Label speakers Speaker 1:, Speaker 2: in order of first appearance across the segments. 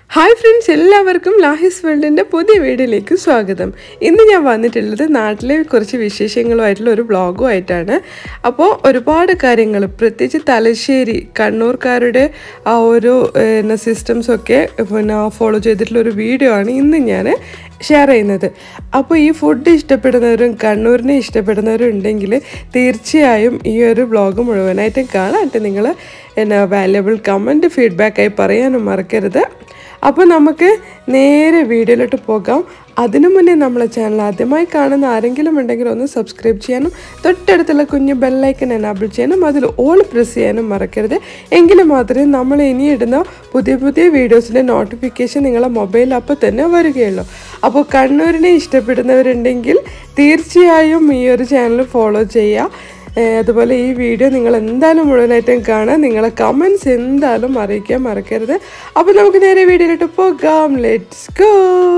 Speaker 1: Hi friends എല്ലാവർക്കും ലാഹിസ് വേൾഡിൻ്റെ പുതിയ വീഡിയോയിലേക്ക് സ്വാഗതം ഇന്ന് ഞാൻ വന്നിട്ടുള്ളത് നാട്ടിലെ കുറച്ച് വിശേഷങ്ങളുമായിട്ടുള്ള ഒരു വ്ളോഗും ആയിട്ടാണ് അപ്പോൾ ഒരുപാട് കാര്യങ്ങൾ പ്രത്യേകിച്ച് തലശ്ശേരി കണ്ണൂർക്കാരുടെ ആ ഒരു സിസ്റ്റംസ് ഒക്കെ പിന്നെ ഫോളോ ചെയ്തിട്ടുള്ള ഒരു വീഡിയോ ആണ് ഇന്ന് ഞാൻ ഷെയർ ചെയ്യുന്നത് അപ്പോൾ ഈ ഫുഡ് ഇഷ്ടപ്പെടുന്നവരും കണ്ണൂരിനെ ഇഷ്ടപ്പെടുന്നവരും ഉണ്ടെങ്കിൽ തീർച്ചയായും ഈ ഒരു വ്ളോഗ് മുഴുവനായിട്ടും കാണാനായിട്ട് നിങ്ങൾ എന്നാ വാല്യബിൾ കമൻറ്റ് ഫീഡ്ബാക്കായി പറയാനും മറക്കരുത് അപ്പോൾ നമുക്ക് നേരെ വീഡിയോയിലോട്ട് പോകാം അതിനു മുന്നേ നമ്മളെ ചാനൽ ആദ്യമായി കാണുന്ന ആരെങ്കിലും ഉണ്ടെങ്കിൽ ഒന്ന് സബ്സ്ക്രൈബ് ചെയ്യാനും തൊട്ടടുത്തുള്ള കുഞ്ഞു ബെല്ലൈക്കൻ എനാബിൾ ചെയ്യാനും അതിൽ ഓൾ പ്രസ് ചെയ്യാനും മറക്കരുത് എങ്കിൽ മാത്രമേ നമ്മൾ ഇനി ഇടുന്ന പുതിയ പുതിയ വീഡിയോസിൻ്റെ നോട്ടിഫിക്കേഷൻ നിങ്ങളെ മൊബൈൽ അപ്പോൾ തന്നെ വരികയുള്ളൂ അപ്പോൾ കണ്ണൂരിനെ ഇഷ്ടപ്പെടുന്നവരുണ്ടെങ്കിൽ തീർച്ചയായും ഈ ഒരു ചാനൽ ഫോളോ ചെയ്യുക ഏഹ് അതുപോലെ ഈ വീഡിയോ നിങ്ങൾ എന്തായാലും മുഴുവനായിട്ടും കാണാൻ നിങ്ങളെ കമൻസ് എന്തായാലും അറിയിക്കാൻ മറക്കരുത് അപ്പോൾ നമുക്ക് നേരെ വീഡിയോയിലോട്ട് പോകാം ലെറ്റ്സ് ഗോ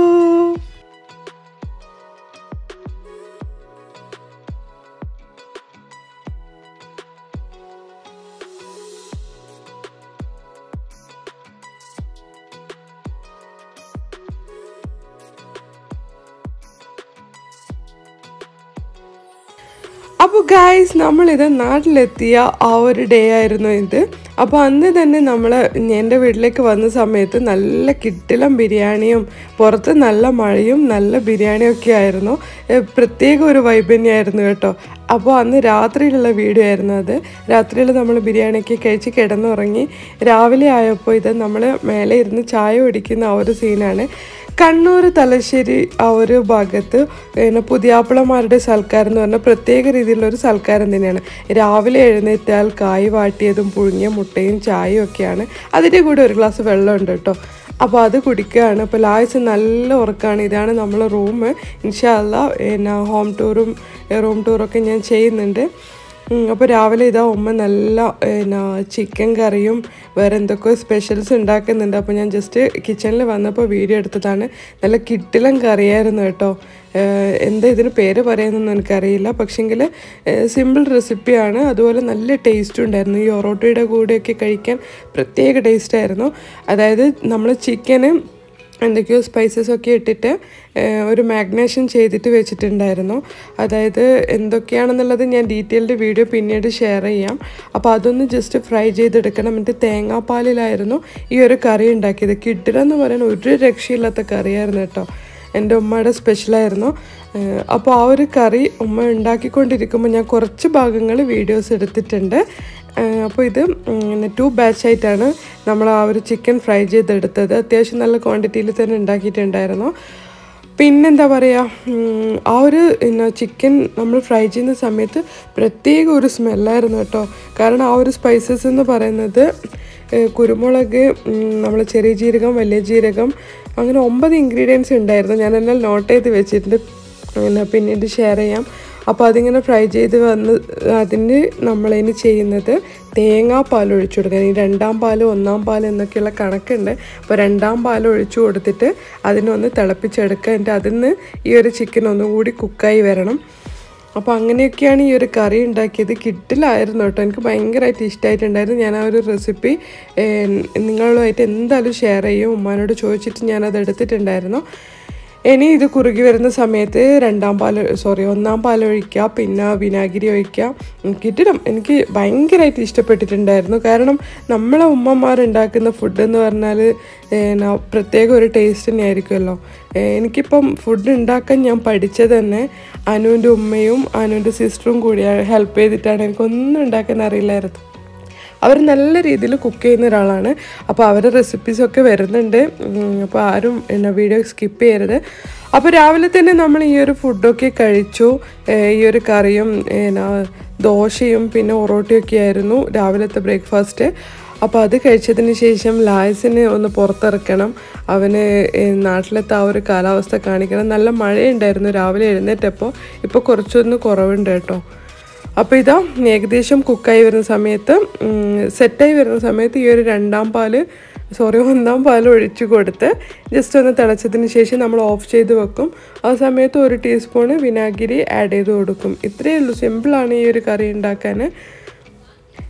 Speaker 1: അപ്പോൾ ഗായ്സ് നമ്മളിത് നാട്ടിലെത്തിയ ആ ഒരു ഡേ ആയിരുന്നു ഇത് അപ്പോൾ അന്ന് തന്നെ നമ്മൾ എൻ്റെ വീട്ടിലേക്ക് വന്ന സമയത്ത് നല്ല കിട്ടിലം ബിരിയാണിയും പുറത്ത് നല്ല മഴയും നല്ല ബിരിയാണിയും ഒക്കെ ആയിരുന്നു ഏഹ് പ്രത്യേക ഒരു വൈബ് തന്നെയായിരുന്നു കേട്ടോ അപ്പോൾ അന്ന് രാത്രിയിലുള്ള വീഡിയോ ആയിരുന്നു അത് രാത്രിയിൽ നമ്മൾ ബിരിയാണിയൊക്കെ കഴിച്ച് കിടന്നുറങ്ങി രാവിലെ ആയപ്പോൾ ഇത് നമ്മൾ മേലെ ഇരുന്ന് ചായ കുടിക്കുന്ന ആ ഒരു സീനാണ് കണ്ണൂർ തലശ്ശേരി ആ ഒരു ഭാഗത്ത് പിന്നെ പുതിയാപ്പിളമാരുടെ സൽക്കാരം എന്ന് പറഞ്ഞാൽ പ്രത്യേക രീതിയിലുള്ള ഒരു സൽക്കാരം തന്നെയാണ് രാവിലെ എഴുന്നേറ്റാൽ കായ് വാട്ടിയതും പുഴുങ്ങിയ മുട്ടയും ചായയും ഒക്കെയാണ് അതിൻ്റെ കൂടെ ഒരു ഗ്ലാസ് വെള്ളമുണ്ട് കേട്ടോ അപ്പോൾ അത് കുടിക്കുകയാണ് അപ്പോൾ ലാസ്റ്റ് നല്ല ഉറക്കമാണ് ഇതാണ് നമ്മളെ റൂം ഇൻഷാല്ല പിന്നെ ഹോം ടൂറും റൂം ടൂറൊക്കെ ഞാൻ ചെയ്യുന്നുണ്ട് അപ്പോൾ രാവിലെ ഇതാ ഉമ്മ നല്ല പിന്നെ ചിക്കൻ കറിയും വേറെ എന്തൊക്കെയോ സ്പെഷ്യൽസ് ഉണ്ടാക്കുന്നുണ്ട് അപ്പോൾ ഞാൻ ജസ്റ്റ് കിച്ചണിൽ വന്നപ്പോൾ വീഡിയോ എടുത്തതാണ് നല്ല കിട്ടിലം കറിയായിരുന്നു കേട്ടോ ഏഹ് എന്താ ഇതിന് പേര് പറയാനൊന്നും എനിക്കറിയില്ല പക്ഷെങ്കിൽ സിമ്പിൾ റെസിപ്പിയാണ് അതുപോലെ നല്ല ടേസ്റ്റും ഉണ്ടായിരുന്നു ഈ ഒറോട്ടയുടെ കൂടെയൊക്കെ കഴിക്കാൻ പ്രത്യേക ടേസ്റ്റായിരുന്നു അതായത് നമ്മൾ ചിക്കന് എന്തൊക്കെയോ സ്പൈസസ് ഒക്കെ ഇട്ടിട്ട് ഏഹ്, ഒരു മാഗ്നേഷൻ ചെയ്തിട്ട് വെച്ചിട്ടുണ്ടായിരുന്നു അതായത് എന്തൊക്കെയാണെന്നുള്ളത് ഞാൻ ഡീറ്റെയിൽഡ് വീഡിയോ പിന്നീട് ഷെയർ ചെയ്യാം അപ്പോൾ അതൊന്ന് ജസ്റ്റ് ഫ്രൈ ചെയ്തെടുക്കണം എന്നിട്ട് തേങ്ങാപ്പാലിലായിരുന്നു ഈ ഒരു കറി ഉണ്ടാക്കിയത് കിഡിലെന്ന് പറയാൻ ഒരു രക്ഷയില്ലാത്ത കറിയായിരുന്നു കേട്ടോ എൻ്റെ ഉമ്മയുടെ സ്പെഷ്യലായിരുന്നു ഏഹ്, അപ്പോൾ ആ ഒരു കറി ഉമ്മ ഉണ്ടാക്കിക്കൊണ്ടിരിക്കുമ്പോൾ ഞാൻ കുറച്ച് ഭാഗങ്ങൾ വീഡിയോസ് എടുത്തിട്ടുണ്ട് ഏഹ് അപ്പോൾ ഇത് ടു ബാച്ച് ആയിട്ടാണ് നമ്മൾ ആ ഒരു ചിക്കൻ ഫ്രൈ ചെയ്തെടുത്തത് അത്യാവശ്യം നല്ല ക്വാണ്ടിറ്റിയിൽ തന്നെ ഉണ്ടാക്കിയിട്ടുണ്ടായിരുന്നു പിന്നെന്താ പറയുക ഉം, ആ ഒരു ചിക്കൻ നമ്മൾ ഫ്രൈ ചെയ്യുന്ന സമയത്ത് പ്രത്യേക ഒരു സ്മെല്ലായിരുന്നു കേട്ടോ കാരണം ആ ഒരു സ്പൈസസ് എന്ന് പറയുന്നത് ഏഹ്, കുരുമുളക് നമ്മൾ ചെറിയ ജീരകം വലിയ ജീരകം അങ്ങനെ ഒമ്പത് ഇൻഗ്രീഡിയൻസ് ഉണ്ടായിരുന്നു ഞാനെല്ലാം നോട്ട് ചെയ്ത് വെച്ചിട്ടുണ്ട് പിന്നെ പിന്നീട് ഷെയർ ചെയ്യാം അപ്പോൾ അതിങ്ങനെ ഫ്രൈ ചെയ്ത് വന്ന് അതിന് നമ്മളിനി ചെയ്യുന്നത് തേങ്ങാപ്പാൽ ഒഴിച്ചു കൊടുക്കുക ഈ രണ്ടാം പാൽ ഒന്നാം പാൽ എന്നൊക്കെയുള്ള കണക്കുണ്ട് അപ്പോൾ രണ്ടാം പാൽ ഒഴിച്ചു കൊടുത്തിട്ട് അതിനൊന്ന് തിളപ്പിച്ചെടുക്കുക എന്നിട്ട് അതിന് ഈ ഒരു ചിക്കൻ ഒന്നും കൂടി കുക്കായി വരണം അപ്പോൾ അങ്ങനെയൊക്കെയാണ് ഈ ഒരു കറി ഉണ്ടാക്കിയത് കിട്ടില്ലായിരുന്നു കേട്ടോ എനിക്ക് ഭയങ്കരമായിട്ട് ഇഷ്ടമായിട്ടുണ്ടായിരുന്നു ഞാൻ ആ ഒരു റെസിപ്പി നിങ്ങളുമായിട്ട് എന്തായാലും ഷെയർ ചെയ്യും ഉമ്മാനോട് ചോദിച്ചിട്ട് ഞാനത് എടുത്തിട്ടുണ്ടായിരുന്നു ഇനി ഇത് കുറുകി വരുന്ന സമയത്ത് രണ്ടാം പാൽ സോറി ഒന്നാം പാൽ ഒഴിക്കുക പിന്നെ വിനാഗിരി ഒഴിക്കുക കിട്ടിടം എനിക്ക് ഭയങ്കരമായിട്ട് ഇഷ്ടപ്പെട്ടിട്ടുണ്ടായിരുന്നു കാരണം നമ്മളെ ഉമ്മമാർ ഉണ്ടാക്കുന്ന ഫുഡ് എന്ന് പറഞ്ഞാൽ ഏഹ്, പ്രത്യേക ഒരു ടേസ്റ്റ് തന്നെ ആയിരിക്കുമല്ലോ ഏഹ്, എനിക്കിപ്പം ഫുഡ് ഉണ്ടാക്കാൻ ഞാൻ പഠിച്ചത് തന്നെ അനുവിൻ്റെ ഉമ്മയും അനുവിൻ്റെ സിസ്റ്ററും കൂടി ഹെൽപ്പ് ചെയ്തിട്ടാണ് എനിക്കൊന്നും ഉണ്ടാക്കാൻ അറിയില്ലായിരുന്നു അവർ നല്ല രീതിയിൽ കുക്ക് ചെയ്യുന്ന ഒരാളാണ് അപ്പോൾ അവരുടെ റെസിപ്പീസൊക്കെ വരുന്നുണ്ട് ഉം, അപ്പോൾ ആരും എന്നാ വീഡിയോ സ്കിപ്പ് ചെയ്യരുത് അപ്പോൾ രാവിലെ തന്നെ നമ്മൾ ഈ ഒരു ഫുഡൊക്കെ കഴിച്ചു ഏഹ്, ഈ ഒരു കറിയും എന്നാ ദോശയും പിന്നെ ഒറോട്ടിയൊക്കെ ആയിരുന്നു രാവിലത്തെ ബ്രേക്ക്ഫാസ്റ്റ് അപ്പോൾ അത് കഴിച്ചതിന് ശേഷം ലായസിന് ഒന്ന് പുറത്തിറക്കണം അവന് ഏഹ്, നാട്ടിലത്തെ ആ ഒരു കാലാവസ്ഥ കാണിക്കണം നല്ല മഴയുണ്ടായിരുന്നു രാവിലെ എഴുന്നേറ്റപ്പോൾ ഇപ്പോൾ കുറച്ചൊന്ന് കുറവുണ്ട് കേട്ടോ അപ്പോൾ ഇതാ ഏകദേശം കുക്കായി വരുന്ന സമയത്ത് ഉം, സെറ്റായി വരുന്ന സമയത്ത് ഈ ഒരു രണ്ടാം പാല് സോറി ഒന്നാം പാൽ ഒഴിച്ചു കൊടുത്ത് ജസ്റ്റ് ഒന്ന് തിളച്ചതിന് ശേഷം നമ്മൾ ഓഫ് ചെയ്ത് വെക്കും ആ സമയത്ത് ഒരു ടീസ്പൂണ് വിനാഗിരി ആഡ് ചെയ്ത് കൊടുക്കും ഇത്രയേ ഉള്ളൂ സിമ്പിളാണ് ഈ ഒരു കറി ഉണ്ടാക്കാൻ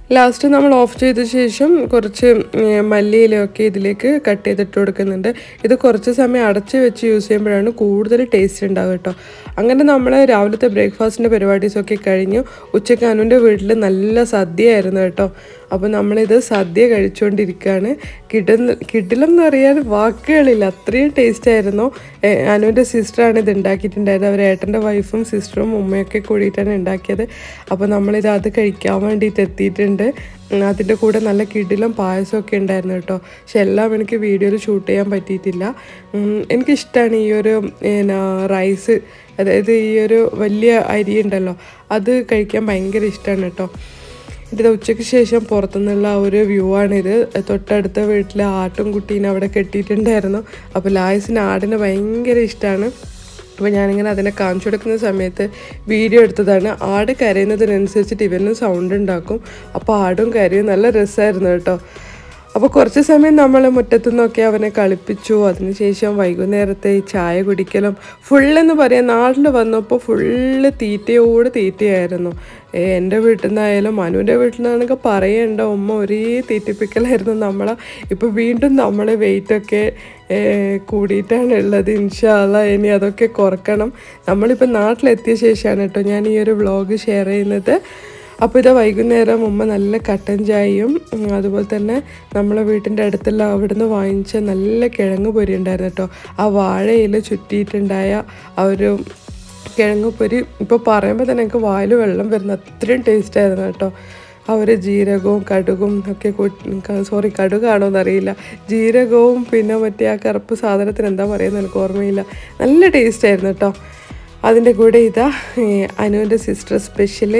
Speaker 1: ലാസ്റ്റ് നമ്മൾ ഓഫ് ചെയ്ത ശേഷം കുറച്ച് ഉം, മല്ലിയിലൊക്കെ ഇതിലേക്ക് കട്ട് ചെയ്തിട്ട് കൊടുക്കുന്നുണ്ട് ഇത് കുറച്ച് സമയം അടച്ച് വെച്ച് യൂസ് ചെയ്യുമ്പോഴാണ് കൂടുതൽ ടേസ്റ്റ് ഉണ്ടാവുക കേട്ടോ അങ്ങനെ നമ്മൾ രാവിലത്തെ ബ്രേക്ക്ഫാസ്റ്റിൻ്റെ പരിപാടീസൊക്കെ കഴിഞ്ഞു ഉച്ചയ്ക്ക് അനുവിൻ്റെ വീട്ടിൽ നല്ല സദ്യയായിരുന്നു കേട്ടോ അപ്പോൾ നമ്മളിത് സദ്യ കഴിച്ചുകൊണ്ടിരിക്കുകയാണ് കിടന്ന് കിടിലെന്ന് പറയാൻ വാക്കുകളില്ല അത്രയും ടേസ്റ്റ് ആയിരുന്നു ഏ, അനുവിൻ്റെ സിസ്റ്ററാണ് ഇത് ഉണ്ടാക്കിയിട്ടുണ്ടായത് അവർ ഏട്ടൻ്റെ വൈഫും സിസ്റ്ററും ഉമ്മയൊക്കെ കൂടിയിട്ടാണ് ഉണ്ടാക്കിയത് അപ്പോൾ നമ്മളിത് അത് കഴിക്കാൻ വേണ്ടിയിട്ട് എത്തിയിട്ടുണ്ട് ഉം, അതിൻ്റെ കൂടെ നല്ല കിടിലും പായസമൊക്കെ ഉണ്ടായിരുന്നു കേട്ടോ പക്ഷെ എല്ലാം എനിക്ക് വീഡിയോയിൽ ഷൂട്ട് ചെയ്യാൻ പറ്റിയിട്ടില്ല ഉം, എനിക്കിഷ്ടമാണ് ഈ ഒരു എന്നാ റൈസ് അതായത് ഈ ഒരു വലിയ അരി ഉണ്ടല്ലോ അത് കഴിക്കാൻ ഭയങ്കര ഇഷ്ടമാണ് കേട്ടോ ഇത് ഉച്ചയ്ക്ക് ശേഷം പുറത്തുനിന്നുള്ള ആ ഒരു വ്യൂ ആണിത് തൊട്ടടുത്ത വീട്ടിൽ ആട്ടും കുട്ടീനെ അവിടെ കെട്ടിയിട്ടുണ്ടായിരുന്നു അപ്പോൾ ലായസിന് ആടിനെ ഭയങ്കര ഇഷ്ടമാണ് അപ്പോൾ ഞാനിങ്ങനെ അതിനെ കാണിച്ചു കൊടുക്കുന്ന സമയത്ത് വീഡിയോ എടുത്തതാണ് ആട് കരയുന്നതിനനുസരിച്ചിട്ട് ഇവനും സൗണ്ട് ഉണ്ടാക്കും അപ്പോൾ ആടും കരയും നല്ല രസമായിരുന്നു കേട്ടോ അപ്പോൾ കുറച്ച് സമയം നമ്മൾ മുറ്റത്തു നിന്നൊക്കെ അവനെ കളിപ്പിച്ചു അതിനുശേഷം വൈകുന്നേരത്തെ ഈ ചായ കുടിക്കലും ഫുള്ളെന്ന് പറയാം നാട്ടിൽ വന്നപ്പോൾ ഫുള്ള് തീറ്റയോട് തീറ്റയായിരുന്നു ഏ, എൻ്റെ വീട്ടിൽ നിന്നായാലും മനുവിൻ്റെ വീട്ടിൽ നിന്നാണെങ്കിൽ പറയേണ്ട ഉമ്മ ഒരേ തീറ്റിപ്പിക്കലായിരുന്നു നമ്മളെ ഇപ്പോൾ വീണ്ടും നമ്മൾ വെയിറ്റൊക്കെ കൂടിയിട്ടാണ് ഉള്ളത് ഇൻഷാല്ല ഇനി അതൊക്കെ കുറക്കണം നമ്മളിപ്പോൾ നാട്ടിലെത്തിയ ശേഷമാണ് കേട്ടോ ഞാൻ ഈ ഒരു വ്ളോഗ് ഷെയർ ചെയ്യുന്നത് അപ്പോൾ ഇത് വൈകുന്നേരം ഉമ്മ നല്ല കട്ടൻ ചായയും ഉം, അതുപോലെ തന്നെ നമ്മളെ വീട്ടിൻ്റെ അടുത്തുള്ള അവിടുന്ന് വാങ്ങിച്ച നല്ല കിഴങ്ങ് പൊരി ഉണ്ടായിരുന്നു കേട്ടോ ആ വാഴയില ചുറ്റിയിട്ടുണ്ടായ ആ ഒരു കിഴങ്ങ് പൊരി ഇപ്പോൾ പറയുമ്പോൾ തന്നെ എനിക്ക് വായിൽ വെള്ളം വരുന്ന അത്രയും ടേസ്റ്റ് ആയിരുന്നു കേട്ടോ അവർ ജീരകവും കടുകും ഒക്കെ സോറി കടുകാണോ എന്നറിയില്ല ജീരകവും പിന്നെ മറ്റേ ആ കറുപ്പ് സാധനത്തിന് എന്താ പറയുന്നത് എനിക്ക് ഓർമ്മയില്ല നല്ല ടേസ്റ്റ് ആയിരുന്നു കേട്ടോ അതിൻ്റെ കൂടെ ഇതാ ഏ, അനുവിൻ്റെ സിസ്റ്റർ സ്പെഷ്യല്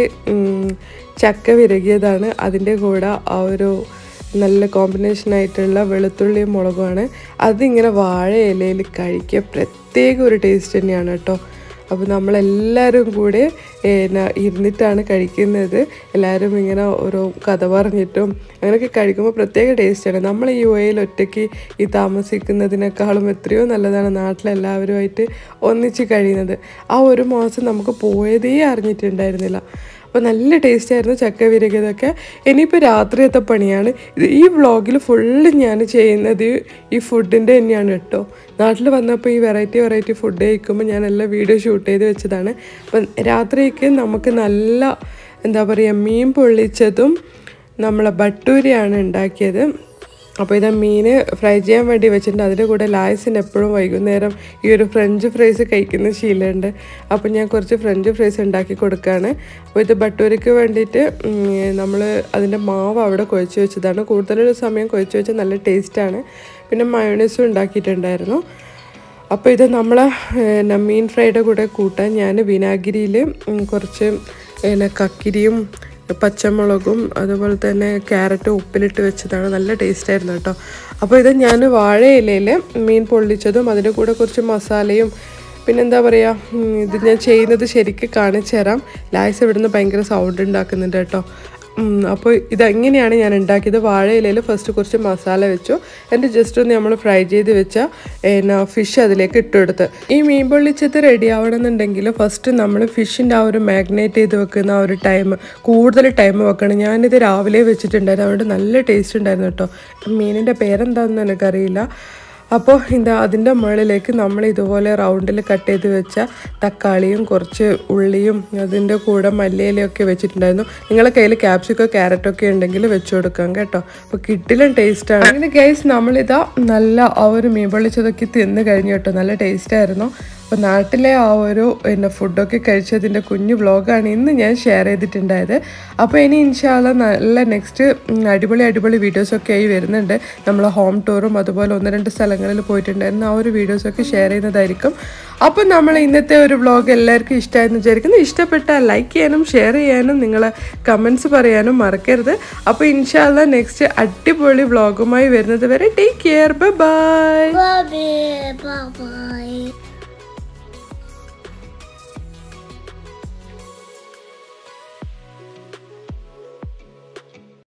Speaker 1: ചക്ക വിരകിയതാണ് അതിൻ്റെ കൂടെ ആ ഒരു നല്ല കോമ്പിനേഷൻ ആയിട്ടുള്ള വെളുത്തുള്ളിയും മുളകുമാണ് അതിങ്ങനെ വാഴ ഇലയിൽ കഴിക്കുക പ്രത്യേക ഒരു ടേസ്റ്റ് തന്നെയാണ് കേട്ടോ അപ്പോൾ നമ്മളെല്ലാവരും കൂടെ എന്നാ ഇരുന്നിട്ടാണ് കഴിക്കുന്നത് എല്ലാവരും ഇങ്ങനെ ഓരോ കഥ പറഞ്ഞിട്ടും അങ്ങനെയൊക്കെ കഴിക്കുമ്പോൾ പ്രത്യേക ടേസ്റ്റാണ് നമ്മൾ ഈ ഒയിൽ ഒറ്റയ്ക്ക് ഈ താമസിക്കുന്നതിനേക്കാളും എത്രയോ നല്ലതാണ് നാട്ടിലെല്ലാവരുമായിട്ട് ഒന്നിച്ച് കഴിയുന്നത് ആ ഒരു മാസം നമുക്ക് പോയതേ അറിഞ്ഞിട്ടുണ്ടായിരുന്നില്ല അപ്പോൾ നല്ല ടേസ്റ്റ് ആയിരുന്നു ചക്ക വിരകിയതൊക്കെ ഇനിയിപ്പോൾ രാത്രിയത്തെ പണിയാണ് ഇത് ഈ വ്ളോഗിൽ ഫുള്ള് ഞാൻ ചെയ്യുന്നത് ഈ ഫുഡിൻ്റെ തന്നെയാണ് കേട്ടോ നാട്ടിൽ വന്നപ്പോൾ ഈ വെറൈറ്റി വെറൈറ്റി ഫുഡ് കഴിക്കുമ്പോൾ ഞാൻ എല്ലാം വീഡിയോ ഷൂട്ട് ചെയ്ത് വെച്ചതാണ് അപ്പം രാത്രിക്ക് നമുക്ക് നല്ല എന്താ പറയുക മീൻ പൊള്ളിച്ചതും നമ്മളെ ബട്ടൂരിയാണ് ഉണ്ടാക്കിയത് അപ്പോൾ ഇത് മീൻ ഫ്രൈ ചെയ്യാൻ വേണ്ടി വെച്ചിട്ടുണ്ട് അതിൻ്റെ കൂടെ ലായസിന് എപ്പോഴും വൈകുന്നേരം ഈ ഒരു ഫ്രഞ്ച് ഫ്രൈസ് കഴിക്കുന്ന ശീലമുണ്ട് അപ്പോൾ ഞാൻ കുറച്ച് ഫ്രഞ്ച് ഫ്രൈസ് ഉണ്ടാക്കി കൊടുക്കുകയാണ് അപ്പോൾ ഇത് ബട്ടൂരിക്ക് വേണ്ടിയിട്ട് നമ്മൾ അതിൻ്റെ മാവ് അവിടെ കുഴച്ച് വെച്ചതാണ് കൂടുതൽ സമയം കുഴച്ച് വെച്ചാൽ നല്ല ടേസ്റ്റാണ് പിന്നെ മയോണൈസും ഉണ്ടാക്കിയിട്ടുണ്ടായിരുന്നു അപ്പോൾ ഇത് നമ്മൾ മീൻ ഫ്രൈയുടെ കൂടെ കൂട്ടാൻ ഞാൻ വിനാഗിരിയിൽ കുറച്ച് പിന്നെ കക്കിരിയും പച്ചമുളകും അതുപോലെ തന്നെ ക്യാരറ്റും ഉപ്പിലിട്ട് വെച്ചതാണ് നല്ല ടേസ്റ്റ് ആയിരുന്നു കേട്ടോ അപ്പോൾ ഇത് ഞാൻ വാഴയിലയിൽ മീൻ പൊള്ളിച്ചതും അതിൻ്റെ കൂടെ കുറച്ച് മസാലയും പിന്നെന്താ പറയുക ഉം, ഇത് ഞാൻ ചെയ്യുന്നത് ശരിക്കും കാണിച്ചു തരാം ലായ്സ് ഇവിടുന്ന് ഭയങ്കര സൗണ്ട് ഉണ്ടാക്കുന്നുണ്ട് കേട്ടോ ഉം, അപ്പോൾ ഇതെങ്ങനെയാണ് ഞാൻ ഉണ്ടാക്കിയത് വാഴയിലയിൽ ഫസ്റ്റ് കുറച്ച് മസാല വെച്ചു എന്നിട്ട് ജസ്റ്റ് ഒന്ന് നമ്മൾ ഫ്രൈ ചെയ്ത് വെച്ച എന്നാ ഫിഷ് അതിലേക്ക് ഇട്ടുകൊടുത്ത് ഈ മീൻ പൊള്ളിച്ചത് റെഡി ആവണമെന്നുണ്ടെങ്കിൽ ഫസ്റ്റ് നമ്മൾ ഫിഷിൻ്റെ ആ ഒരു മാഗ്നേറ്റ് ചെയ്ത് വെക്കുന്ന ആ ഒരു ടൈം കൂടുതൽ ടൈം വെക്കണം ഞാനിത് രാവിലെ വെച്ചിട്ടുണ്ടായിരുന്നു അതുകൊണ്ട് നല്ല ടേസ്റ്റ് ഉണ്ടായിരുന്നു കേട്ടോ മീനിൻ്റെ പേരെന്താണെന്ന് എനിക്കറിയില്ല അപ്പോൾ ഇത് അതിൻ്റെ മുകളിലേക്ക് നമ്മൾ ഇതുപോലെ റൗണ്ടിൽ കട്ട് ചെയ്ത് വെച്ച തക്കാളിയും കുറച്ച് ഉള്ളിയും അതിൻ്റെ കൂടെ മല്ലിയിലയൊക്കെ വെച്ചിട്ടുണ്ടായിരുന്നു നിങ്ങളെ കയ്യിൽ ക്യാപ്സിക്കോ ക്യാരറ്റോ ഒക്കെ ഉണ്ടെങ്കിൽ വെച്ച് കൊടുക്കാം കേട്ടോ അപ്പോൾ കിട്ടിലും ടേസ്റ്റാണ് അങ്ങനെ ഗൈസ് നമ്മളിതാ നല്ല ആ ഒരു മീൻ പൊള്ളിച്ചതൊക്കെ തിന്ന് കഴിഞ്ഞു കേട്ടോ നല്ല ടേസ്റ്റായിരുന്നു അപ്പോൾ നാട്ടിലെ ആ ഒരു പിന്നെ ഫുഡൊക്കെ കഴിച്ചതിൻ്റെ കുഞ്ഞു വ്ളോഗാണ് ഇന്ന് ഞാൻ ഷെയർ ചെയ്തിട്ടുണ്ടായത് അപ്പോൾ ഇനി ഇൻഷാല്ല നല്ല നെക്സ്റ്റ് അടിപൊളി അടിപൊളി വീഡിയോസൊക്കെ ആയി വരുന്നുണ്ട് നമ്മൾ ഹോം ടൂറും അതുപോലെ ഒന്ന് രണ്ട് സ്ഥലങ്ങളിൽ പോയിട്ടുണ്ടായിരുന്നു ആ ഒരു വീഡിയോസൊക്കെ ഷെയർ ചെയ്യുന്നതായിരിക്കും അപ്പോൾ നമ്മൾ ഇന്നത്തെ ഒരു വ്ളോഗ് എല്ലാവർക്കും ഇഷ്ടമായെന്ന് വിചാരിക്കുന്നു ഇഷ്ടപ്പെട്ടാൽ ലൈക്ക് ചെയ്യാനും ഷെയർ ചെയ്യാനും നിങ്ങൾ കമൻസ് പറയാനും മറക്കരുത് അപ്പോൾ ഇൻഷാല്ല നെക്സ്റ്റ് അടിപൊളി വ്ളോഗുമായി വരുന്നത് വരെ take care bye bye
Speaker 2: Bye bye. Bye bye.